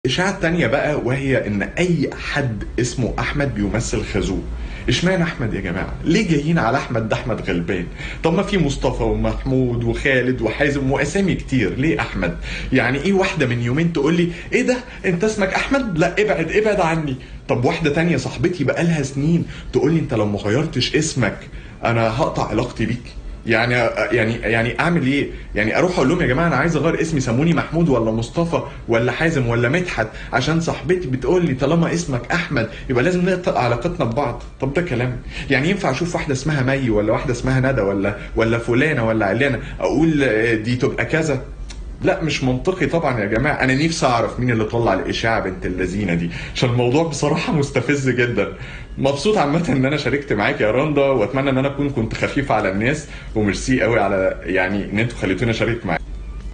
إشاعة تانية بقى وهي إن أي حد اسمه أحمد بيمثل خازوق اشمعنى أحمد يا جماعة؟ ليه جايين على أحمد ده أحمد غلبان؟ طب ما في مصطفى ومحمود وخالد وحازم وأسامي كتير، ليه أحمد؟ يعني إيه واحدة من يومين تقول لي إيه ده؟ أنت اسمك أحمد؟ لا ابعد ابعد عني. طب واحدة تانية صاحبتي بقالها سنين تقول لي أنت لو ما غيرتش اسمك أنا هقطع علاقتي بيك. يعني يعني يعني اعمل ايه؟ يعني اروح اقول لهم يا جماعه انا عايز اغير اسمي سموني محمود ولا مصطفى ولا حازم ولا مدحت عشان صاحبتي بتقول لي طالما اسمك احمد يبقى لازم نقطع علاقتنا ببعض، طب ده كلام يعني ينفع اشوف واحده اسمها مي ولا واحده اسمها ندى ولا ولا فلانه ولا علانه اقول دي تبقى كذا لا مش منطقي طبعا يا جماعه انا نفسي اعرف مين اللي طلع الاشاعه بنت اللذينه دي عشان الموضوع بصراحه مستفز جدا مبسوط عامه ان انا شاركت معاك يا رندا واتمنى ان انا اكون كنت خفيف على الناس وميرسي قوي على يعني ان انتوا خليتوني اشارك معاك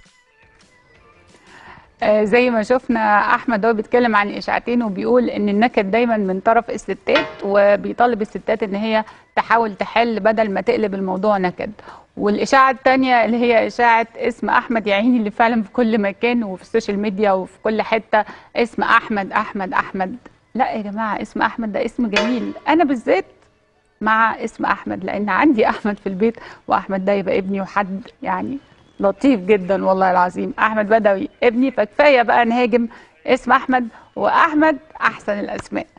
آه، زي ما شفنا احمد هو بيتكلم عن اشاعتين وبيقول ان النكد دايما من طرف الستات وبيطالب الستات ان هي تحاول تحل بدل ما تقلب الموضوع نكد والاشاعه الثانيه اللي هي اشاعه اسم احمد يا عيني اللي فعلا في كل مكان وفي السوشيال ميديا وفي كل حته اسم احمد احمد احمد لا يا جماعه اسم احمد ده اسم جميل انا بالذات مع اسم احمد لان عندي احمد في البيت واحمد ده يبقى ابني وحد يعني لطيف جدا والله العظيم احمد بدوي ابني فكفايه بقى نهاجم اسم احمد واحمد احسن الاسماء